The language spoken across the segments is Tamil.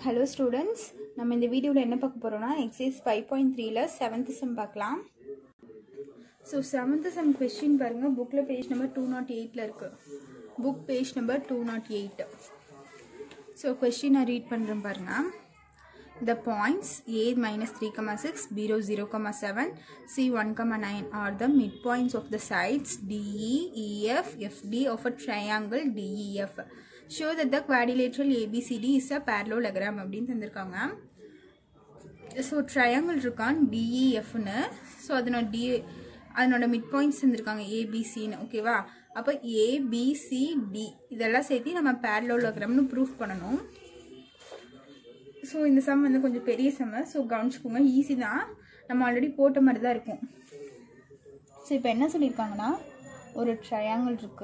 ஹலோ ஸ்டூடெண்ட்ஸ் நம்ம இந்த வீடியோவில் என்ன பார்க்க போகிறோம்னா எக்ஸைஸ் ஃபைவ் பாயிண்ட் த்ரீல செவன்த் செம் பார்க்கலாம் ஸோ செவன்த் செம் கொஸ்டின் பாருங்கள் புக்கில் பேஜ் நம்பர் டூ நாட் எயிட்டில் இருக்குது book page number two naught eight so question நான் ரீட் பண்ணுறேன் பாருங்கள் The points A minus 3, comma 6, B 0, comma 7, C 1, comma 9 are the midpoints of the sides DE, EF, FD of a triangle DEF. Show that the quadrilateral ABCD is a parallelogram அப்படின்னு தந்திருக்காங்க ஸோ ட்ரையாங்கிள் இருக்கான் டிஇஎஃப்னு ஸோ அதனோட டி அதனோட மிட் பாயிண்ட்ஸ் இருந்திருக்காங்க ஏபிசின்னு ஓகேவா அப்போ ஏபிசிடி இதெல்லாம் சேர்த்து நம்ம பேரலோலோகிராம்னு ப்ரூஃப் பண்ணணும் ஸோ இந்த சம் வந்து கொஞ்சம் பெரிய சம்ம ஸோ கவனிச்சுக்கோங்க ஈஸி தான் நம்ம ஆல்ரெடி போட்ட மாதிரி தான் இருக்கும் ஸோ இப்போ என்ன சொல்லியிருக்காங்கன்னா ஒரு ட்ரையாங்கிள் இருக்கு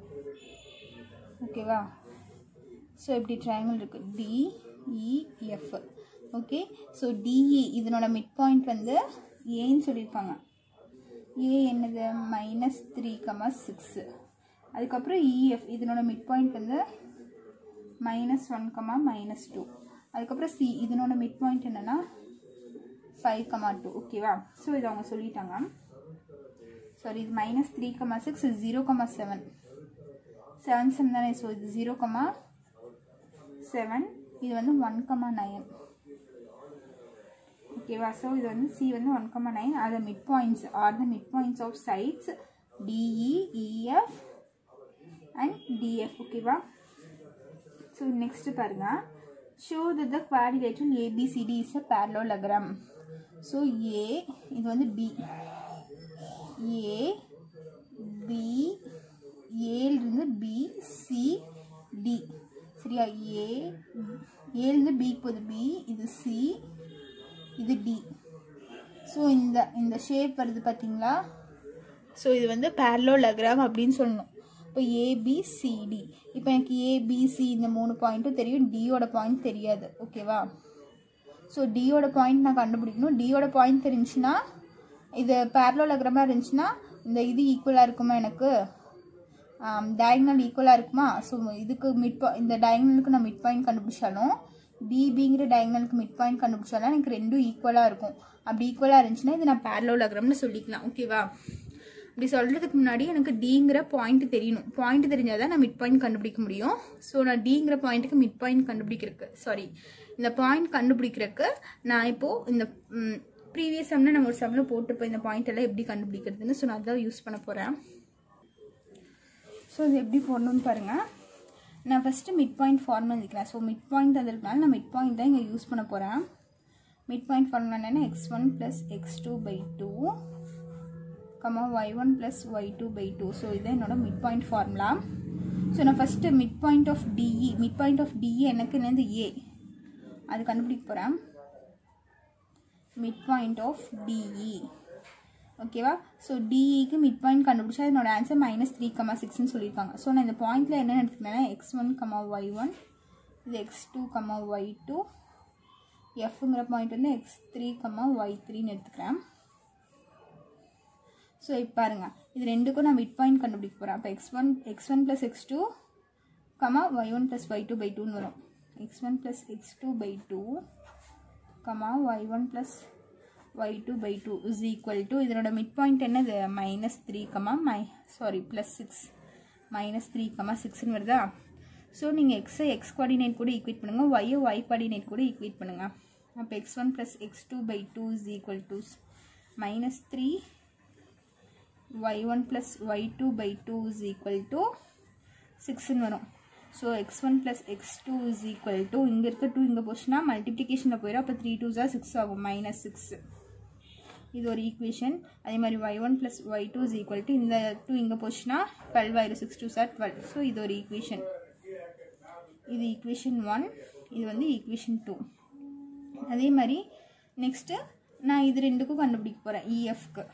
ஓகேவா ஸோ இப்படி ட்ரையாங்கிள் இருக்கு டிஇஎஃப் ஓகே ஸோ டிஇ இதனோட மிட் பாயிண்ட் வந்து ஏன்னு சொல்லியிருப்பாங்க ஏ என்னது மைனஸ் த்ரீ கமா சிக்ஸு அதுக்கப்புறம் இஎஃப் இதனோட மிட் பாயிண்ட் வந்து minus one comma minus two அதுக்கப்புறம் சி இதனோட மிட் பாயிண்ட் என்னென்னா ஃபைவ் கமா டூ ஓகேவா ஸோ இது அவங்க சொல்லிட்டாங்க சாரி இது minus three comma six zero comma seven seven seven தானே ஸோ இது ஜீரோ கமா செவன் இது வந்து ஒன் கமா நைன் ஓகேவா ஸோ இது வந்து சி வந்து ஒன் கமா நைன் அது midpoints are the midpoints of sides DE EF and DF ஓகேவா ஸோ நெக்ஸ்ட் பாருங்க show that the quadrilateral ABCD is a parallelogram so A இது வந்து பி ஏ பி ஏலிருந்து பி சி டி சரியா ஏ ஏலிருந்து பிக்கு போகுது பி இது சி இது டி ஸோ இந்த இந்த ஷேப் வருது பார்த்தீங்களா ஸோ இது வந்து பேரலோலகிராம் அப்படின்னு சொல்லணும் இப்போ ஏபிசிடி இப்போ எனக்கு ஏபிசி இந்த மூணு பாயிண்ட்டும் தெரியும் டியோட பாயிண்ட் தெரியாது ஓகேவா ஸோ டியோட பாயிண்ட் நான் கண்டுபிடிக்கணும் டியோட பாயிண்ட் தெரிஞ்சுன்னா இது பேரலோலகிராமாக இருந்துச்சுன்னா இந்த இது ஈக்குவலாக இருக்குமா எனக்கு டயக்னல் ஈக்குவலாக இருக்குமா ஸோ இதுக்கு மிட் பா இந்த டயக்னலுக்கு நான் மிட் பாயிண்ட் கண்டுபிடிச்சாலும் டிபிங்கிற டயக்னலுக்கு மிட் பாயிண்ட் கண்டுபிடிச்சாலும் எனக்கு ரெண்டும் ஈக்குவலாக இருக்கும் அப்படி ஈக்குவலாக இருந்துச்சுன்னா இது நான் பேரலோலகிராம்னு சொல்லிக்கலாம் ஓகேவா இப்படி சொல்கிறதுக்கு முன்னாடி எனக்கு டிங்கிற பாயிண்ட் தெரியணும் பாயிண்ட் தெரிஞ்சால் தான் நான் மிட் பாயிண்ட் கண்டுபிடிக்க முடியும் ஸோ நான் டிங்கிற பாயிண்ட்டுக்கு மிட் பாயிண்ட் கண்டுபிடிக்கிறதுக்கு சாரி இந்த பாயிண்ட் கண்டுபிடிக்கிறதுக்கு நான் இப்போது இந்த ப்ரீவியஸ் சம்மில் நம்ம ஒரு சம்மில் போட்டுப்போம் இந்த பாயிண்ட் எல்லாம் எப்படி கண்டுபிடிக்கிறதுன்னு ஸோ நான் அதான் யூஸ் பண்ண போகிறேன் ஸோ இது எப்படி போடணும்னு பாருங்கள் நான் ஃபஸ்ட்டு மிட் பாயிண்ட் ஃபார்முலா எழுதிக்கிறேன் ஸோ மிட் பாயிண்ட் அதற்கான நான் மிட் பாயிண்ட் தான் இங்கே யூஸ் பண்ண போகிறேன் மிட் பாயிண்ட் ஃபார்முலா என்னென்னா x one plus x two by two comma y one plus y two by two so இது என்னோட மிட் பாயிண்ட் ஃபார்முலா ஸோ நான் first mid point of DE mid point of DE எனக்கு என்னது ஏ அது கண்டுபிடிக்க போகிறேன் மிட் பாயிண்ட் ஆஃப் டிஇ ஓகேவா ஸோ டிஇக்கு மிட் பாயிண்ட் கண்டுபிடிச்சா என்னோட ஆன்சர் மைனஸ் த்ரீ கமா சிக்ஸ்னு சொல்லியிருக்காங்க ஸோ நான் இந்த பாயிண்டில் என்ன எடுத்துக்கிறேன்னா x one comma y one இது x two comma y two எஃப்ங்கிற பாயிண்ட் வந்து எக்ஸ் த்ரீ கமா ஒய் த்ரீன்னு எடுத்துக்கிறேன் ஸோ இப்போ பாருங்க இது ரெண்டுக்கும் நான் மிட் பாயிண்ட் கண்டுபிடிக்க போகிறேன் அப்போ x one x one plus x two comma y one plus y two by டூன்னு வரும் x one plus x two by two comma y one plus y two by two is equal to இதனோட மிட் பாயிண்ட் என்னது minus three comma my sorry plus six minus three comma சிக்ஸ்னு வருதா ஸோ நீங்கள் எக்ஸை எக்ஸ் கோஆர்டினேட் கூட ஈக்குவேட் பண்ணுங்கள் ஒய்யை ஒய் கோஆர்டினேட் கூட ஈக்குவேட் பண்ணுங்கள் அப்போ x one plus x two by two is equal to minus three y1 plus y2 by 2 is equal to 6 வரும் so x one plus x two is equal to இங்கே இருக்க டூ இங்கே போச்சுன்னா மல்டிப்ளிகேஷனில் போயிடும் அப்போ த்ரீ டூ ஜா சிக்ஸ் ஆகும் மைனஸ் சிக்ஸ் இது ஒரு ஈக்குவேஷன் அதே மாதிரி y one plus y two is equal to இந்த டூ இங்கே போச்சுன்னா டுவெல் ஆயிரும் six two are twelve so இது ஒரு ஈக்குவேஷன் இது ஈக்குவேஷன் ஒன் இது வந்து ஈக்குவேஷன் டூ அதே மாதிரி நெக்ஸ்ட்டு நான் இது ரெண்டுக்கும் கண்டுபிடிக்க போகிறேன் இஎஃப்க்கு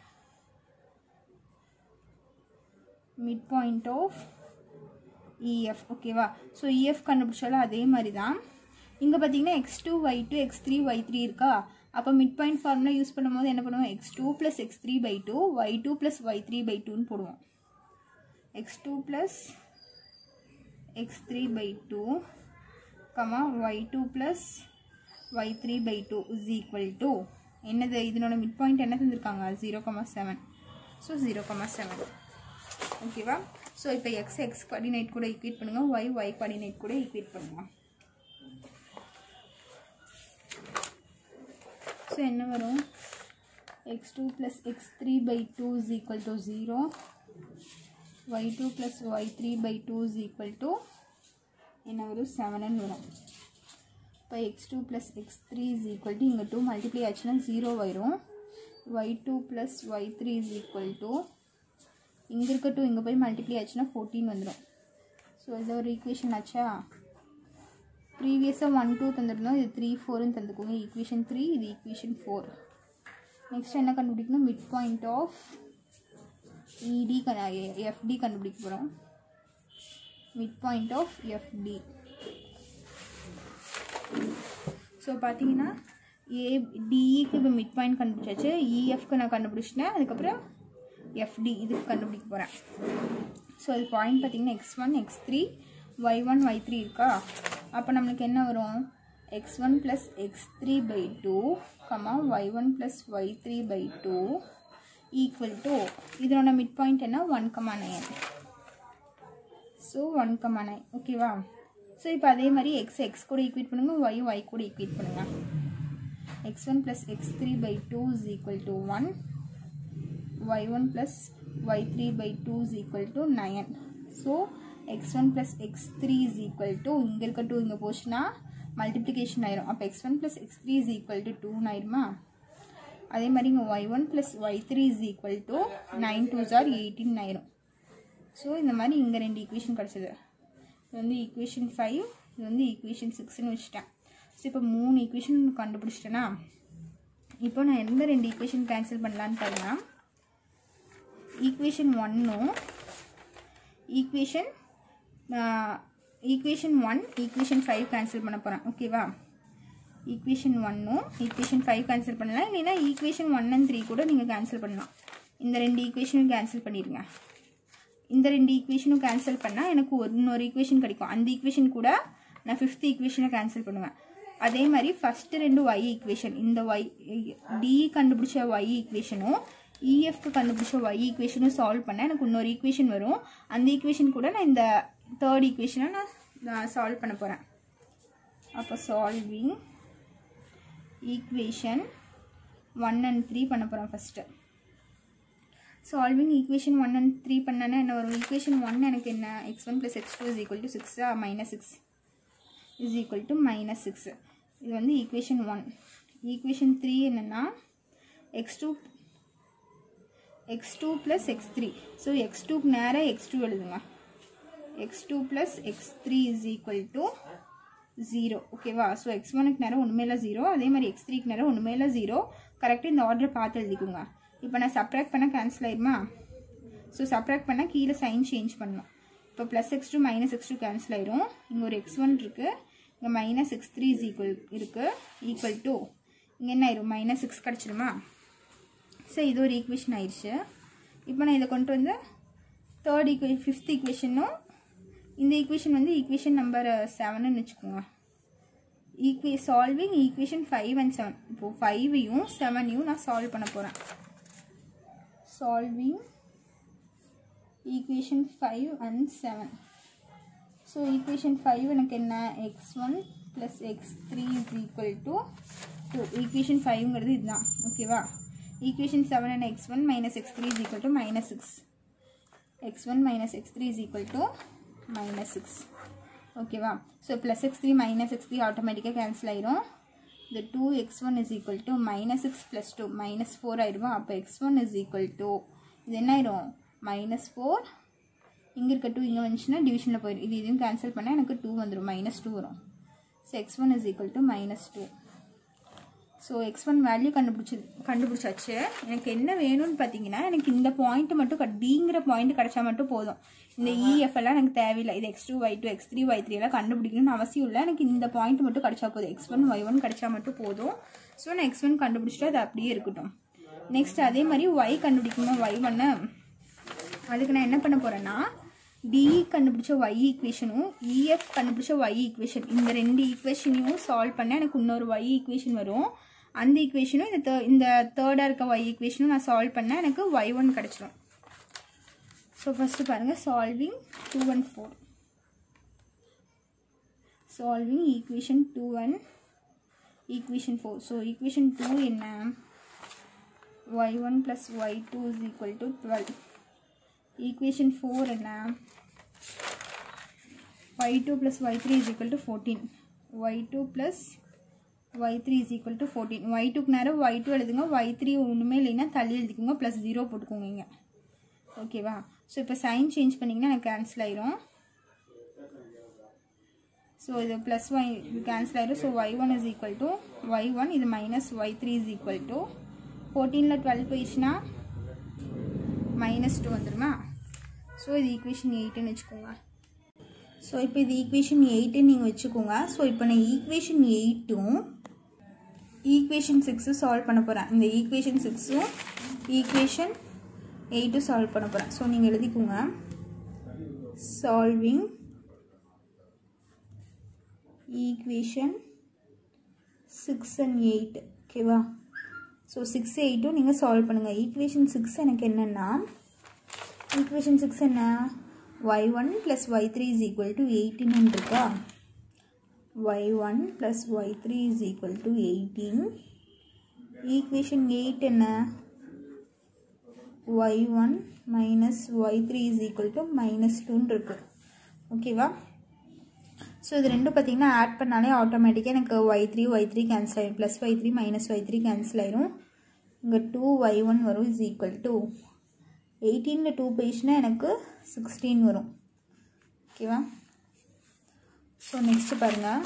மிட் பாயிண்ட் ஆஃப் இஎஃப் ஓகேவா ஸோ இஎஃப் கண்டுபிடிச்சாலும் அதே மாதிரி தான் இங்கே பார்த்தீங்கன்னா x two y two x three y three இருக்கா அப்போ மிட் பாயிண்ட் ஃபார்முலா யூஸ் பண்ணும்போது என்ன பண்ணுவோம் x two plus x three by two y two plus y three by டூன்னு போடுவோம் x two plus x3 by 2 comma y2 plus y three by two is equal to என்னது இதனோட மிட் பாயிண்ட் என்ன தந்திருக்காங்க zero comma seven so zero comma seven ஓகேவா ஸோ இப்போ எக்ஸ் எக்ஸ் கோஆர்டினேட் கூட ஈக்குவேட் பண்ணுங்கள் ஒய் ஒய் கோஆர்டினேட் கூட ஈக்குவேட் பண்ணுங்கள் ஸோ என்ன வரும் x two plus x three by two is equal to zero y two plus y three by two is equal to என்ன வரும் செவனுன்னு வரும் இப்போ x two plus x three is equal to இங்கே டூ மல்டிப்ளை ஆச்சுன்னா ஜீரோ வரும் y two plus y three is equal to இங்கே இருக்க டூ இங்கே போய் மல்டிப்ளை ஆச்சுன்னா ஃபோர்டீன் வந்துடும் ஸோ இது ஒரு ஈக்குவேஷன் ஆச்சா ப்ரீவியஸாக ஒன் டூ தந்துருந்தோம் இது த்ரீ ஃபோர்னு தந்துக்கோங்க ஈக்குவேஷன் த்ரீ இது ஈக்குவேஷன் ஃபோர் நெக்ஸ்ட் என்ன கண்டுபிடிக்கணும் mid point of ED FD கண்டுபிடிக்க போகிறோம் mid point of FD so பார்த்தீங்கன்னா ஏ டிஇக்கு இப்போ மிட் பாயிண்ட் கண்டுபிடிச்சாச்சு இஎஃப்க்கு நான் கண்டுபிடிச்சிட்டேன் அதுக்கப்புறம் எஃப்டி இதுக்கு கண்டுபிடிக்க போகிறேன் ஸோ அது பாயிண்ட் பார்த்தீங்கன்னா x one x three y one y three இருக்கா அப்போ நம்மளுக்கு என்ன வரும் x one plus x three by two comma y one plus y three by two equal to இதனோட மிட் பாயிண்ட் என்ன one comma nine so one comma nine ஓகேவா ஸோ இப்போ அதே மாதிரி எக்ஸ் எக்ஸ் கூட ஈக்குவேட் பண்ணுங்கள் ஒய் ஒய் கூட ஈக்குவேட் பண்ணுங்கள் x one plus x three by two is equal to one y one plus y three by two is equal to nine so x one plus x three is equal to இங்கே இருக்க டூ இங்கே போச்சுன்னா மல்டிப்ளிகேஷன் ஆயிரும் அப்போ x one plus x three is equal to டூன்னு ஆயிருமா அதே மாதிரி இங்கே y one plus y three is equal to nine two are eighteen ஆயிரும் ஸோ இந்த மாதிரி இங்கே ரெண்டு ஈக்குவேஷன் கிடச்சிது இது வந்து ஈக்குவேஷன் ஃபைவ் இது வந்து ஈக்குவேஷன் சிக்ஸ்னு வச்சுட்டேன் ஸோ இப்போ மூணு ஈக்குவேஷன் கண்டுபிடிச்சிட்டேன்னா இப்போ நான் எந்த ரெண்டு ஈக்குவேஷன் கேன்சல் பண்ணலான்னு பாருங்கன்னா ஈக்குவேஷன் ஒன்னும் equation equation one equation five cancel பண்ண போகிறேன் ஓகேவா ஈக்குவேஷன் ஒன்னும் ஈக்குவேஷன் ஃபைவ் கேன்சல் பண்ணலாம் இல்லைன்னா ஈக்குவேஷன் ஒன் அண்ட் த்ரீ கூட நீங்கள் கேன்சல் பண்ணலாம் இந்த ரெண்டு ஈக்குவேஷனும் கேன்சல் பண்ணிடுங்க இந்த ரெண்டு ஈக்குவேஷனும் கேன்சல் பண்ணால் எனக்கு ஒரு இன்னொரு ஈக்குவேஷன் கிடைக்கும் அந்த ஈக்குவேஷன் கூட நான் ஃபிஃப்த் ஈக்குவேஷனை கேன்சல் பண்ணுவேன் அதே மாதிரி ஃபஸ்ட்டு ரெண்டு ஒய் ஈக்குவேஷன் இந்த ஒய் டி கண்டுபிடிச்ச ஒய் ஈக்குவேஷனும் இஎஃப்க்கு கண்டுபிடிச்ச ஒய் ஈக்குவேஷனும் சால்வ் பண்ணால் எனக்கு இன்னொரு ஈக்குவேஷன் வரும் அந்த ஈக்குவேஷன் கூட நான் இந்த தேர்ட் ஈக்குவேஷனை நான் சால்வ் பண்ண போகிறேன் அப்போ solving equation one and three பண்ண போகிறேன் first solving equation one and three பண்ணனா என்ன வரும் ஈக்குவேஷன் ஒன் எனக்கு என்ன x one plus x two is equal to சிக்ஸா minus six is equal to minus six இது வந்து ஈக்குவேஷன் ஒன் ஈக்குவேஷன் த்ரீ என்னென்னா x two x two plus x three so x டூக்கு நேராக எக்ஸ் டூ எழுதுங்க x two plus x three is equal to zero ஓகேவா ஸோ எக்ஸ் ஒனுக்கு நேரம் ஒன்றுமே இல்லை ஜீரோ அதே மாதிரி எக்ஸ் த்ரீக்கு நேரம் ஒன்றுமே இல்லை ஜீரோ கரெக்டாக இந்த ஆர்டரை பார்த்து எழுதிக்கோங்க இப்போ நான் சப்ராக்ட் பண்ணால் கேன்சல் ஆயிருமா ஸோ சப்ராக்ட் பண்ணால் கீழே சைன் சேஞ்ச் பண்ணணும் இப்போ plus x two minus x two cancel ஆயிரும் இங்கே ஒரு எக்ஸ் ஒன் இருக்குது இங்கே minus x three is equal இருக்குது ஈக்குவல் டு இங்கே என்ன ஆயிரும் மைனஸ் சிக்ஸ் கிடச்சிருமா ஸோ இது ஒரு ஈக்குவேஷன் ஆயிடுச்சு இப்போ நான் இதை கொண்டு வந்து தேர்ட் ஈக்குவே ஃபிஃப்த் ஈக்குவேஷனும் இந்த ஈக்குவேஷன் வந்து ஈக்குவேஷன் நம்பர் செவனுன்னு வச்சுக்கோங்க ஈக்குவே solving equation five and seven இப்போது ஃபைவையும் செவனையும் நான் சால்வ் பண்ண போகிறேன் solving equation five and seven so equation five எனக்கு என்ன x one plus x three is equal to two equation ஃபைவ்ங்கிறது இதுதான் ஓகேவா equation seven and x one minus x three is equal to minus six x one minus x three is equal to minus six ஓகேவா so plus x three minus x three ஆட்டோமேட்டிக்காக கேன்சல் ஆயிரும் இந்த two x one is equal to minus six plus two minus four ஆயிடுமா அப்போ x one is equal to இது என்ன ஆயிரும் மைனஸ் ஃபோர் இங்கே இருக்க டூ இங்கே வந்துச்சுன்னா டிவிஷனில் போயிடும் இது இதையும் கேன்சல் பண்ணால் எனக்கு டூ வந்துடும் மைனஸ் டூ வரும் so x one is equal to minus two so x one value கண்டுபிடிச்சி கண்டுபிடிச்சாச்சு எனக்கு என்ன வேணும்னு பார்த்தீங்கன்னா எனக்கு இந்த பாயிண்ட் மட்டும் க- டிங்கிற பாயிண்ட் கிடைச்சா மட்டும் போதும் இந்த இஎஃப் எல்லாம் எனக்கு தேவையில்லை இது x two y two x three y three எல்லாம் கண்டுபிடிக்கணும்னு அவசியம் இல்லை எனக்கு இந்த பாயிண்ட் மட்டும் கிடைச்சா போதும் எக்ஸ் ஒன் ஒய் ஒன் கிடைச்சா மட்டும் போதும் ஸோ நான் எக்ஸ் ஒன் கண்டுபிடிச்சிட்டு அது அப்படியே இருக்கட்டும் நெக்ஸ்ட் அதே மாதிரி ஒய் கண்டுபிடிக்கணும் ஒய் ஒன்று அதுக்கு நான் என்ன பண்ண போகிறேன்னா டிஇ கண்டுபிடிச்ச ஒய் ஈக்குவேஷனும் இஎஃப் கண்டுபிடிச்ச ஒய் ஈக்குவேஷன் இந்த ரெண்டு ஈக்குவேஷனையும் சால்வ் பண்ண எனக்கு இன்னொரு ஒய் ஈக்குவேஷன் வரும் அந்த ஈக்குவேஷனும் இந்த thir- இந்த தேர்டாக இருக்க ஒய் ஈக்குவேஷனும் நான் சால்வ் பண்ண எனக்கு ஒய் ஒன் கிடச்சிரும் ஸோ ஃபஸ்ட்டு பாருங்கள் solving two one four solving equation two one equation four so equation two என்ன y1 plus y2 is equal to 12 equation 4 என்ன y2 plus y3 is equal to 14 y2 plus y3 is equal to 14 y2க்கு நேரம் y2 எழுதுங்க y3 ஒன்றுமே இல்லைன்னா தள்ளி எழுதிக்கோங்க ப்ளஸ் ஜீரோ போட்டுக்கோங்க இங்கே ஓகேவா ஸோ இப்போ சைன் சேஞ்ச் பண்ணிங்கன்னா எனக்கு கேன்சல் ஆயிரும் ஸோ இது ப்ளஸ் ஒய் இது கேன்சல் ஆயிரும் so y one is equal to y one இது minus y three is equal to ஃபோர்டீனில் டுவெல் போயிடுச்சுன்னா மைனஸ் டூ வந்துடுமா ஸோ இது ஈக்குவேஷன் எயிட்டுன்னு வச்சுக்கோங்க ஸோ இப்போ இது ஈக்குவேஷன் எயிட்டுன்னு நீங்கள் வச்சுக்கோங்க ஸோ இப்போ நான் ஈக்குவேஷன் எயிட்டும் ஈக்குவேஷன் சிக்ஸும் சால்வ் பண்ண போகிறேன் இந்த ஈக்குவேஷன் சிக்ஸும் ஈக்குவேஷன் எயிட்டும் சால்வ் பண்ண போகிறேன் ஸோ நீங்கள் எழுதிக்கோங்க solving equation six and eight ஓகேவா ஸோ சிக்ஸ் எயிட்டும் நீங்கள் சால்வ் பண்ணுங்கள் ஈக்குவேஷன் சிக்ஸ் எனக்கு என்னென்னா ஈக்குவேஷன் சிக்ஸ் என்ன y one plus y three is equal to எயிட்டின்னு இருக்கா y one plus y three is equal to eighteen equation eight என்ன y one minus y three is equal to minus டூன்னு இருக்குது ஓகேவா ஸோ இது ரெண்டும் பார்த்தீங்கன்னா ஆட் பண்ணாலே ஆட்டோமேட்டிக்காக எனக்கு y three y three cancel ஆயிடும் plus y three minus y three cancel ஆயிரும் இங்கே டூ ஒய் ஒன் வரும் இஸ் ஈக்குவல் டு எயிட்டீனில் டூ போயிடுச்சுன்னா எனக்கு சிக்ஸ்டீன் வரும் ஓகேவா ஸோ நெக்ஸ்ட்டு பாருங்கள்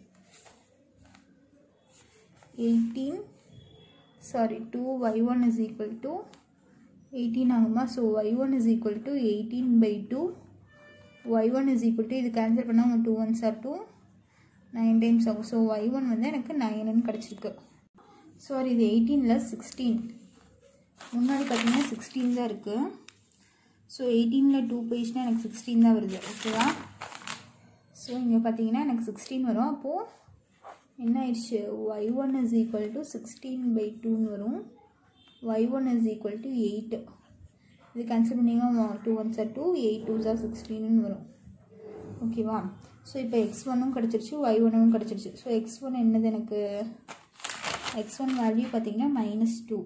eighteen sorry two y one is equal to eighteen ஆகுமா so y one is equal to eighteen by two y one is equal to இது கேன்சல் பண்ணால் உங்கள் two ones are two nine times ஆகும் ஸோ ஒய் ஒன் வந்து எனக்கு நைனுன்னு கிடச்சிருக்கு சாரி இது எயிட்டீனில் சிக்ஸ்டீன் முன்னாடி பார்த்தீங்கன்னா சிக்ஸ்டீன் தான் இருக்குது ஸோ எயிட்டீனில் டூ போயிடுச்சுன்னா எனக்கு சிக்ஸ்டீன் தான் வருது ஓகேவா ஸோ இங்கே பார்த்தீங்கன்னா எனக்கு சிக்ஸ்டீன் வரும் அப்போது என்ன ஆயிடுச்சு y one is equal to sixteen by டூன்னு வரும் y one is equal to eight இது கேன்சல் பண்ணிங்கன்னா two one are two eight two are சிக்ஸ்டீன்னு வரும் ஓகேவா ஸோ இப்போ எக்ஸ் ஒன்னும் கிடச்சிருச்சு ஒய் ஒன்னும் கிடச்சிருச்சு ஸோ எக்ஸ் ஒன் என்னது எனக்கு எக்ஸ் ஒன் வேல்யூ பார்த்தீங்கன்னா மைனஸ் டூ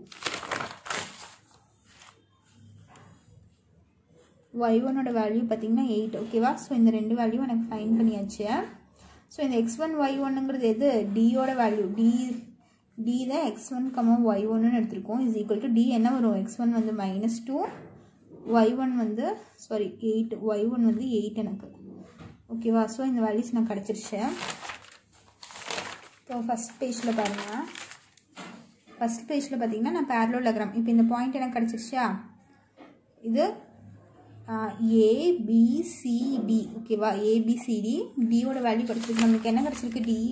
ஒய் ஒன்னோட வேல்யூ பார்த்தீங்கன்னா எயிட் ஓகேவா ஸோ இந்த ரெண்டு வேல்யூ எனக்கு ஃபைன் பண்ணியாச்சு ஸோ இந்த எக்ஸ் ஒன் ஒய் ஒன்னுங்கிறது எது டியோட வேல்யூ டி டி தான் x one comma y one எடுத்திருக்கோம் இஸ் ஈக்குவல் டு டி என்ன வரும் எக்ஸ் ஒன் வந்து மைனஸ் டூ ஒய் ஒன் வந்து சாரி எயிட் ஒய் ஒன் வந்து எயிட் எனக்கு ஓகேவா ஸோ இந்த வேல்யூஸ் நான் கிடச்சிருச்சு இப்போ ஃபஸ்ட் பேஜில் பாருங்கள் ஃபஸ்ட் பேஜில் பார்த்தீங்கன்னா நான் பேரலோலகிராம் இப்போ இந்த பாயிண்ட் எனக்கு கிடச்சிருச்சா இது ஏபிசிடி ஓகேவா ஏபிசிடி டியோட வேல்யூ கிடச்சிருக்கு நம்மளுக்கு என்ன கிடச்சிருக்கு டி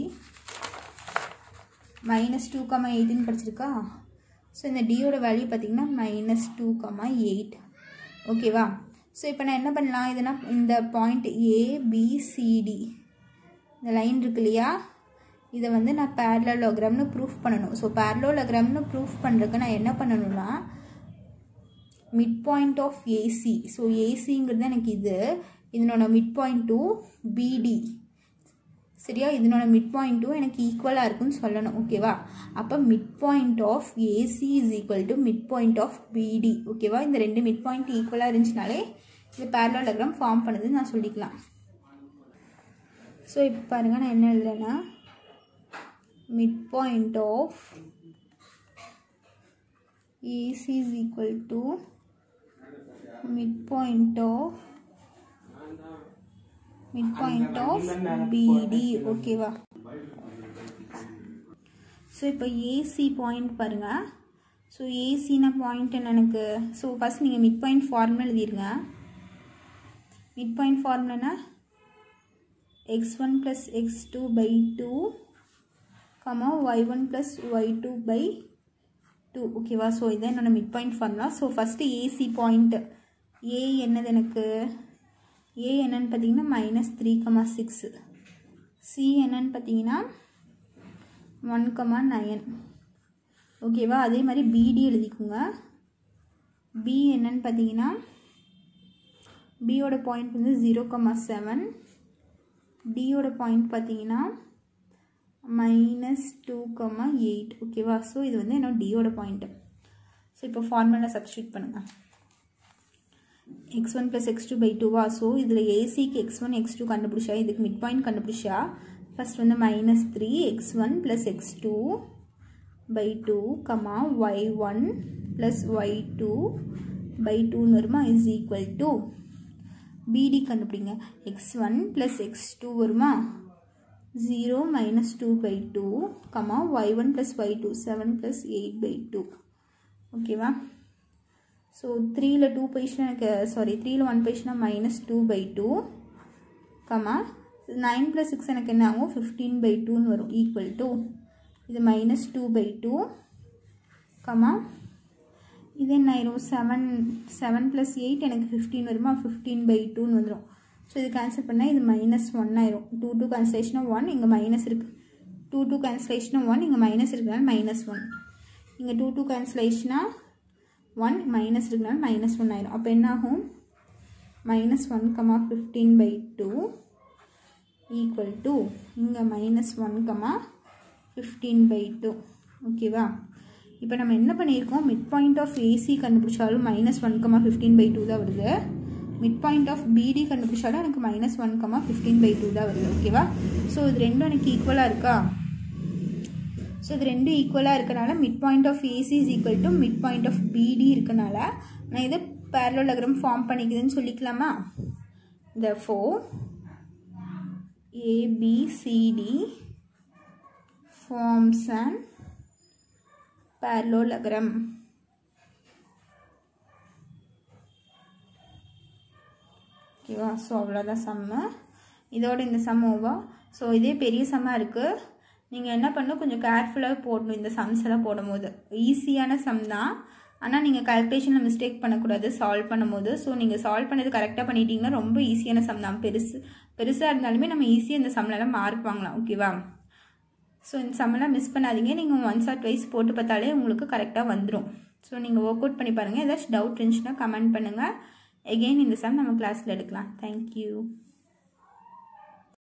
மைனஸ் டூ கமா எயிட்டுன்னு கிடச்சிருக்கா ஸோ இந்த டியோட வேல்யூ பார்த்தீங்கன்னா மைனஸ் டூ கமா எயிட் ஓகேவா ஸோ இப்போ நான் என்ன பண்ணலாம் இதுனா இந்த பாயிண்ட் ஏபிசிடி இந்த லைன் இருக்கு இல்லையா இதை வந்து நான் பேரலோகிராம்னு ப்ரூஃப் பண்ணணும் ஸோ பேரலோகிராம்னு ப்ரூஃப் பண்ணுறதுக்கு நான் என்ன பண்ணணும்னா mid point of AC so ஏசிங்கிறது எனக்கு இது இதனோட மிட் பாயிண்ட் டு பிடி சரியா இதனோட மிட் பாயிண்ட்டும் எனக்கு ஈக்குவலாக இருக்குன்னு சொல்லணும் ஓகேவா அப்போ mid point of AC is equal to mid point of BD ஓகேவா இந்த ரெண்டு மிட் பாயிண்ட் ஈக்குவலாக இருந்துச்சுனாலே இது பேரலோகிராம் ஃபார்ம் பண்ணுதுன்னு நான் சொல்லிக்கலாம் ஸோ இப்போ பாருங்கள் நான் என்ன எழுதுறேன்னா mid point of AC is equal to midpoint of midpoint of BD ஓகேவா ஸோ இப்போ ஏசி பாயிண்ட் பாருங்கள் ஸோ ஏசினா பாயிண்ட் என்ன எனக்கு ஸோ ஃபஸ்ட் நீங்கள் மிட் பாயிண்ட் ஃபார்முலா எழுதிருங்க மிட் பாயிண்ட் ஃபார்முலானா x one plus x two by two comma y one plus y two by two ஓகேவா ஸோ இதான் என்னோட mid point formula so first AC point A என்னது எனக்கு ஏ என்னன்னு பார்த்தீங்கன்னா minus three comma six C என்னன்னு பார்த்தீங்கன்னா ஒன் கமா நயன் ஓகேவா அதே மாதிரி பிடி எழுதிக்கோங்க பி என்னன்னு பார்த்தீங்கன்னா பியோட பாயிண்ட் வந்து ஜீரோ கமா செவன் டியோட பாயிண்ட் பார்த்தீங்கன்னா மைனஸ் டூ கமா எயிட் ஓகேவா ஸோ இது வந்து என்னோட டியோட பாயிண்ட்டு ஸோ இப்போ ஃபார்முலா சப்ஸ்டியூட் பண்ணுங்கள் x one plus x two by டூவா ஸோ இதில் ஏசிக்கு எக்ஸ் ஒன் எக்ஸ் டூ கண்டுபிடிச்சா இதுக்கு மிட் பாயிண்ட் கண்டுபிடிச்சா ஃபஸ்ட் வந்து minus three x one plus x two by two comma y one plus y two by டூன்னு வருமா இஸ் ஈக்குவல் டு பிடி கண்டுபிடிங்க X one plus x two வருமா zero minus two by two comma y one plus y two seven plus eight by two ஓகேவா ஸோ த்ரீயில் டூ பொசிஷன் எனக்கு சாரி த்ரீயில் ஒன் பொசிஷனா minus two by two comma nine plus six எனக்கு என்ன ஆகும் ஃபிஃப்டீன் பை டூன்னு வரும் ஈக்குவல் டு இது minus two by two comma இது என்ன ஆயிரும் செவன் செவன் ப்ளஸ் எயிட் எனக்கு ஃபிஃப்டீன் வருமா ஃபிஃப்டீன் பை டூன்னு வந்துடும் ஸோ இது கேன்சல் பண்ணால் இது மைனஸ் ஒன் ஆயிரும் டூ டூ கேன்சலேஷனாக ஒன் இங்கே மைனஸ் இருக்குது டூ டூ கேன்சலேஷனாக ஒன் இங்கே மைனஸ் இருக்கிறனால மைனஸ் ஒன் இங்கே டூ டூ கேன்சலேஷனாக ஒன் மைனஸ் இருக்கிறனால மைனஸ் ஒன் ஆயிரும் அப்போ என்ன ஆகும் minus one comma fifteen by two equal to இங்கே minus one comma fifteen by two ஓகேவா இப்போ நம்ம என்ன பண்ணியிருக்கோம் மிட் பாயிண்ட் ஆஃப் ஏசி கண்டுபிடிச்சாலும் minus one comma fifteen by two தான் வருது மிட் பாயிண்ட் ஆஃப் பிடி கண்டுபிடிச்சாலும் எனக்கு minus one comma fifteen by two தான் வருது ஓகேவா ஸோ இது ரெண்டும் எனக்கு ஈக்குவலாக இருக்கா ஸோ இது ரெண்டும் ஈக்குவலாக இருக்கனால mid point of AC is equal to mid point of BD இருக்கனால நான் இதை பேரலோலகிரம் ஃபார்ம் பண்ணிக்குதுன்னு சொல்லிக்கலாமா the four ABCD forms an parallelogram. ஓகேவா ஸோ அவ்வளோதான் சம்மு இதோட இந்த சம் ஓவா ஸோ இதே பெரிய சம்மாக இருக்குது நீங்கள் என்ன பண்ணணும் கொஞ்சம் கேர்ஃபுல்லாக போடணும் இந்த சம்ஸ் எல்லாம் போடும்போது ஈஸியான சம் தான் ஆனால் நீங்கள் கால்குலேஷனில் மிஸ்டேக் பண்ணக்கூடாது சால்வ் பண்ணும்போது ஸோ நீங்கள் சால்வ் பண்ணது கரெக்டாக பண்ணிட்டீங்கன்னா ரொம்ப ஈஸியான சம் தான் பெருசு பெருசாக இருந்தாலுமே நம்ம ஈஸியாக இந்த சம்லலாம் மார்க் வாங்கலாம் ஓகேவா ஸோ இந்த சம்மெல்லாம் மிஸ் பண்ணாதீங்க நீங்கள் ஒன்ஸ் ஆர் ட்வைஸ் போட்டு பார்த்தாலே உங்களுக்கு கரெக்டாக வந்துடும் ஸோ நீங்கள் ஒர்க் அவுட் பண்ணி பாருங்கள் ஏதாச்சும் டவுட் இருந்துச்சுன்னா கமெண்ட் பண்ணுங்கள் எகெயின் இந்த சம் நம்ம கிளாஸில் எடுக்கலாம் தேங்க்யூ